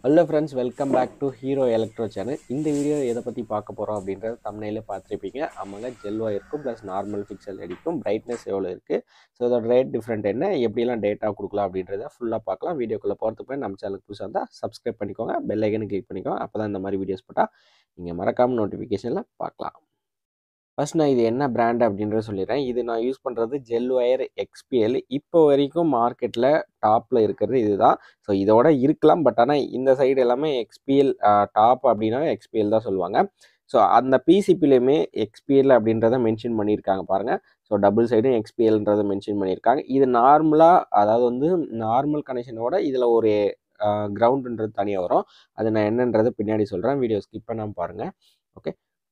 hello friends welcome back to Hero Electro channel இந்த video எதை பற்றி பார்க்க போகிறோம் அப்படின்றத தமிழில் பார்த்துருப்பீங்க ஆமாங்க ஜெல் ஒயருக்கும் ப்ளஸ் நார்மல் ஃபிக்சல் அடிக்கும் பிரைட்னஸ் எவ்வளோ இருக்குது ஸோ இதோட ரேட் டிஃப்ரெண்ட் என்ன எப்படிலாம் டேட்டா கொடுக்கலாம் அப்படின்றத ஃபுல்லாக பார்க்கலாம் வீடியோக்குள்ளே போகிறதுக்கு போய் நம்ம சேனலுக்கு புதுசாக இருந்தால் சப்ஸ்கிரைப் பண்ணிக்கோங்க பெல் ஐக்கனை கிளிக் பண்ணிக்கோங்க அப்போ தான் இந்த மாதிரி வீடியோஸ் போட்டால் நீங்கள் மறக்காமல் நோட்டிஃபிகேஷனில் பார்க்கலாம் ஃபர்ஸ்ட் நான் இது என்ன பிராண்ட் அப்படின்றத சொல்லிடுறேன் இது நான் யூஸ் பண்ணுறது ஜெல் ஒயர் எக்ஸ்பிஎல் இப்போ வரைக்கும் மார்க்கெட்டில் டாப்பில் இருக்கிறது இதுதான் ஸோ இதோட இருக்கலாம் பட் ஆனால் இந்த சைடு எல்லாமே எக்ஸ்பிஎல் டாப் அப்படின்னா எக்ஸ்பிஎல் தான் சொல்லுவாங்க ஸோ அந்த பிசிபிலையுமே எக்ஸ்பிஎல் அப்படின்றத மென்ஷன் பண்ணியிருக்காங்க பாருங்கள் ஸோ டபுள் சைடும் எக்ஸ்பிஎல்ன்றதை மென்ஷன் பண்ணியிருக்காங்க இது நார்மலாக அதாவது வந்து நார்மல் கனெக்ஷனோட இதில் ஒரு கிரவுண்டுன்றது தனியாக வரும் அது நான் என்னன்றது பின்னாடி சொல்கிறேன் வீடியோ ஸ்கிப் பண்ணாமல் பாருங்கள் ஓகே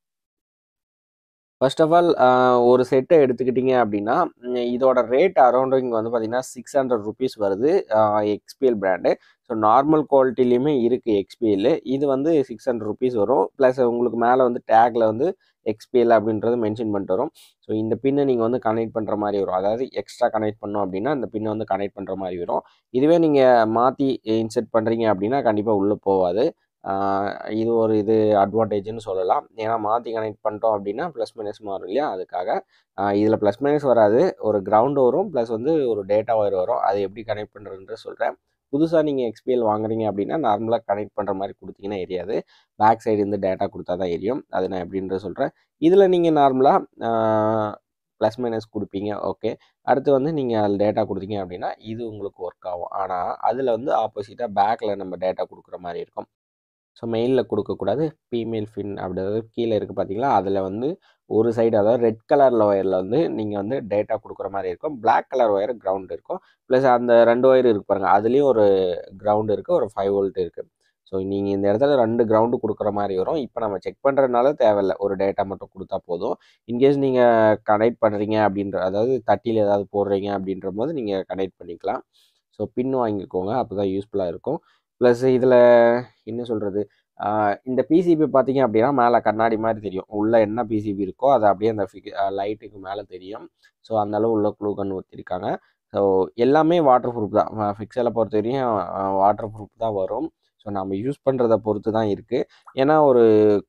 ஃபர்ஸ்ட் ஆஃப் ஆல் ஒரு செட்டை எடுத்துக்கிட்டிங்க அப்படின்னா ம், இதோட ரேட் அரௌண்ட் இங்கே வந்து பார்த்தீங்கன்னா சிக்ஸ் ஹண்ட்ரட் ருபீஸ் வருது எக்ஸ்பிஎல் பிராண்டு ஸோ நார்மல் குவாலிட்டிலையுமே இருக்குது எக்ஸ்பிஎல் இது வந்து சிக்ஸ் ஹண்ட்ரட் ருபீஸ் வரும் ப்ளஸ் உங்களுக்கு மேலே வந்து டேக்கில் வந்து எக்ஸ்பிஎல் அப்படின்றது மென்ஷன் பண்ணிட்டு வரும் ஸோ இந்த பின்னை நீங்கள் வந்து கனெக்ட் பண்ணுற மாதிரி வரும் அதாவது எக்ஸ்ட்ரா கனெக்ட் பண்ணோம் அப்படின்னா இந்த பின்னை வந்து கனெக்ட் பண்ணுற மாதிரி வரும் இதுவே நீங்கள் மாற்றி இன்செர்ட் பண்ணுறீங்க அப்படின்னா கண்டிப்பாக உள்ளே போகாது ஆஹ் இது ஒரு இது அட்வான்டேஜ்னு சொல்லலாம் ஏன்னா மாற்றி கனெக்ட் பண்ணிட்டோம் அப்படின்னா ப்ளஸ் மைனஸ் மாறும் இல்லையா அதுக்காக இதில் ப்ளஸ் மைனஸ் வராது ஒரு கிரவுண்ட் வரும் ப்ளஸ் வந்து ஒரு டேட்டா ஒயர் வரும் அது எப்படி கனெக்ட் பண்ணுறதுன்ற சொல்கிறேன் புதுசாக நீங்கள் எக்ஸ்பிஎல் வாங்குறீங்க அப்படின்னா நார்மலாக கனெக்ட் பண்ணுற மாதிரி கொடுத்தீங்கன்னா எரியாது பேக் சைடு இருந்து டேட்டா கொடுத்தா தான் எரியும் அது நான் எப்படின்ற சொல்கிறேன் இதில் நீங்கள் நார்மலாக ப்ளஸ் மைனஸ் கொடுப்பீங்க ஓகே அடுத்து வந்து நீங்கள் அதில் டேட்டா கொடுத்தீங்க அப்படின்னா இது உங்களுக்கு ஒர்க் ஆகும் ஆனால் அதில் வந்து ஆப்போசிட்டாக பேக்கில் நம்ம டேட்டா கொடுக்குற மாதிரி இருக்கும் ஸோ மெயிலில் கொடுக்கக்கூடாது ஃபீமேல் ஃபின் அப்படி அதாவது கீழே இருக்குது பார்த்தீங்களா அதில் வந்து ஒரு சைடு அதாவது ரெட் கலரில் ஒயரில் வந்து நீங்கள் வந்து டேட்டா கொடுக்குற மாதிரி இருக்கும் Black கலர் ஒயர் கிரவுண்ட் இருக்கும் ப்ளஸ் அந்த ரெண்டு ஒயர் இருக்கு பாருங்கள் அதுலேயும் ஒரு கிரவுண்ட் இருக்குது ஒரு ஃபைவ் வோல்ட் இருக்குது ஸோ நீங்கள் இந்த இடத்துல ரெண்டு கிரவுண்டு கொடுக்குற மாதிரி வரும் இப்போ நம்ம செக் பண்ணுறதுனால தேவையில்ல ஒரு டேட்டா மட்டும் கொடுத்தா போதும் இன்கேஸ் நீங்கள் கனெக்ட் பண்ணுறீங்க அப்படின்ற அதாவது தட்டியில் ஏதாவது போடுறீங்க அப்படின்ற போது நீங்கள் கனெக்ட் பண்ணிக்கலாம் ஸோ பின் வாங்கிக்கோங்க அப்போ தான் யூஸ்ஃபுல்லாக இருக்கும் ப்ளஸ் இதில் என்ன சொல்கிறது இந்த பிசிபி பார்த்தீங்க அப்படின்னா மேலே கண்ணாடி மாதிரி தெரியும் உள்ளே என்ன பிசிபி இருக்கோ அது அப்படியே அந்த லைட்டுக்கு மேலே தெரியும் ஸோ அந்த அளவு உள்ள க்ளூ கன் ஊற்றிருக்காங்க ஸோ எல்லாமே வாட்டர் ப்ரூஃப் தான் ஃபிக்ஸலை பொறுத்த வரையும் வாட்டர் ப்ரூஃப் தான் வரும் ஸோ நம்ம யூஸ் பண்ணுறத பொறுத்து தான் இருக்குது ஏன்னா ஒரு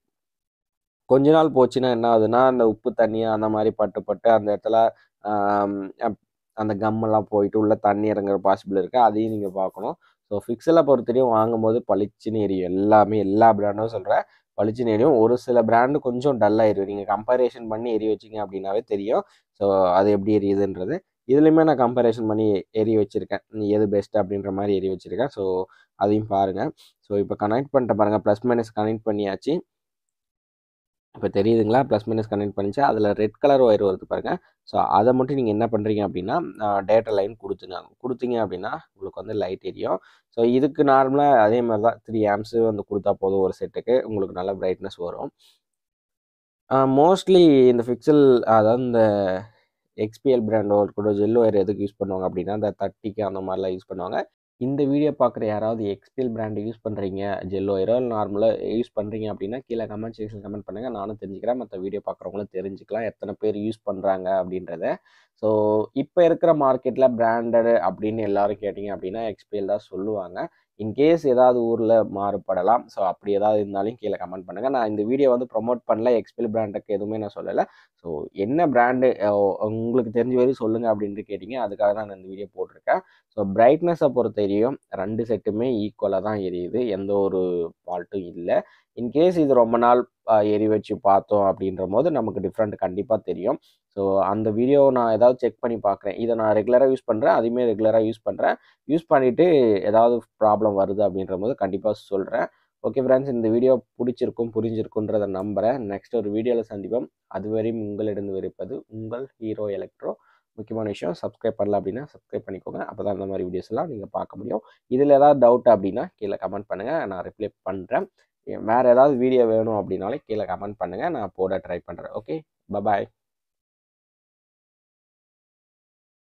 கொஞ்ச நாள் போச்சுன்னா என்ன ஆகுதுன்னா அந்த உப்பு தண்ணி அந்த மாதிரி பட்டு பட்டு அந்த இடத்துல ஆம், அப்- அந்த கம்மெல்லாம் போயிட்டு உள்ள தண்ணி இறங்குற பாசிபிள் இருக்குது அதையும் நீங்கள் பார்க்கணும் ஸோ ஃபிக்ஸலை பொறுத்தவரையும் வாங்கும்போது பளிச்சுன்னு எரியும் எல்லாமே எல்லா பிராண்டும் சொல்கிறேன் பளிச்சுன்னு எரியும் ஒரு சில பிராண்டு கொஞ்சம் டல்லாக எரியும் நீங்கள் கம்பேரிஷன் பண்ணி எரி வச்சிங்க அப்படின்னாவே தெரியும் ஸோ அது எப்படி எரியுதுன்றது இதுலேயுமே நான் கம்பேரிஷன் பண்ணி எரி வச்சுருக்கேன் நீ எது பெஸ்ட் அப்படின்ற மாதிரி எரி வச்சுருக்கேன் ஸோ அதையும் பாருங்கள் ஸோ இப்போ கனெக்ட் பண்ணிட்டு பாருங்கள் ப்ளஸ் மைனஸ் கனெக்ட் பண்ணியாச்சு இப்போ தெரியுதுங்களா ப்ளஸ் மைனஸ் கனெக்ட் பண்ணிச்சு அதில் ரெட் கலர் ஒயர் வருது பாருங்கள் ஸோ அதை மட்டும் நீங்கள் என்ன பண்ணுறீங்க அப்படின்னா டேட்டா லைன் கொடுத்துங்க கொடுத்தீங்க அப்படின்னா உங்களுக்கு வந்து லைட் எரியும் ஸோ இதுக்கு நார்மலாக அதே மாதிரி தான் த்ரீ ஆம்ஸு வந்து கொடுத்தா போதும் ஒரு செட்டுக்கு உங்களுக்கு நல்ல பிரைட்னஸ் வரும் மோஸ்ட்லி இந்த ஃபிக்சல் அதாவது இந்த எக்ஸ்பிஎல் பிராண்டோ கூட ஜெல் ஒயர் எதுக்கு யூஸ் பண்ணுவாங்க அப்படின்னா இந்த தட்டிக்கு அந்த மாதிரிலாம் யூஸ் பண்ணுவாங்க இந்த வீடியோ பார்க்குற யாராவது எக்ஸ்பிஎல் பிராண்ட் யூஸ் பண்ணுறீங்க ஜெல் ஒயரோ நார்மலாக யூஸ் பண்ணுறீங்க அப்படின்னா கீழே கமெண்ட் செக்ஷன் கமெண்ட் பண்ணுங்கள் நானும் தெரிஞ்சுக்கிறேன் மற்ற வீடியோ பார்க்குறவங்களும் தெரிஞ்சுக்கலாம் எத்தனை பேர் யூஸ் பண்ணுறாங்க அப்படின்றத ஸோ இப்போ இருக்கிற மார்க்கெட்டில் பிராண்டடு அப்படின்னு எல்லாரும் கேட்டிங்க அப்படின்னா எக்ஸ்பிஎல் தான் சொல்லுவாங்க இன்கேஸ் ஏதாவது ஊரில் மாறுபடலாம் ஸோ அப்படி ஏதாவது இருந்தாலும் கீழே கமெண்ட் பண்ணுங்கள் நான் இந்த வீடியோ வந்து ப்ரொமோட் பண்ணல எக்ஸ்பிஎல் பிராண்டுக்கு எதுவுமே நான் சொல்லலை ஸோ என்ன பிராண்டு உங்களுக்கு தெரிஞ்ச வரையும் சொல்லுங்கள் அப்படின்ட்டு கேட்டிங்க அதுக்காக தான் நான் இந்த வீடியோ போட்டிருக்கேன் ஸோ பிரைட்னஸை பொறுத்த வரையும் ரெண்டு செட்டுமே ஈக்குவலாக தான் எரியுது எந்த ஒரு ஃபால்ட்டும் இல்லை இன்கேஸ் இது ரொம்ப நாள் அஹ், எரி வச்சு பார்த்தோம் அப்படின்ற போது நமக்கு டிஃப்ரெண்ட் கண்டிப்பாக தெரியும் ஸோ அந்த வீடியோ நான் ஏதாவது செக் பண்ணி பார்க்குறேன் இதை நான் ரெகுலராக யூஸ் பண்ணுறேன் அதுவுமே ரெகுலராக யூஸ் பண்ணுறேன் யூஸ் பண்ணிவிட்டு ஏதாவது ப்ராப்ளம் வருது அப்படின்ற போது கண்டிப்பாக சொல்கிறேன் ஓகே ஃப்ரெண்ட்ஸ் இந்த வீடியோ பிடிச்சிருக்கும் புரிஞ்சிருக்குன்றதை நம்புகிறேன் நெக்ஸ்ட் ஒரு வீடியோவில் சந்திப்போம் அதுவரையும் உங்களிடம் இருப்பது உங்கள் ஹீரோ எலக்ட்ரோ முக்கியமான விஷயம் சப்ஸ்கிரைப் பண்ணல அப்படின்னா சப்ஸ்கிரைப் பண்ணிக்கோங்க அப்போ தான் இந்த மாதிரி வீடியோஸ் எல்லாம் நீங்கள் பார்க்க முடியும் இதில் ஏதாவது டவுட் அப்படின்னா கீழே கமெண்ட் பண்ணுங்கள் நான் ரிப்ளை பண்ணுறேன் வேறு ஏதாவது வீடியோ வேணும் அப்படின்னாலே கீழே கமெண்ட் பண்ணுங்கள் நான் போட ட்ரை பண்ணுறேன் ஓகே பபாய்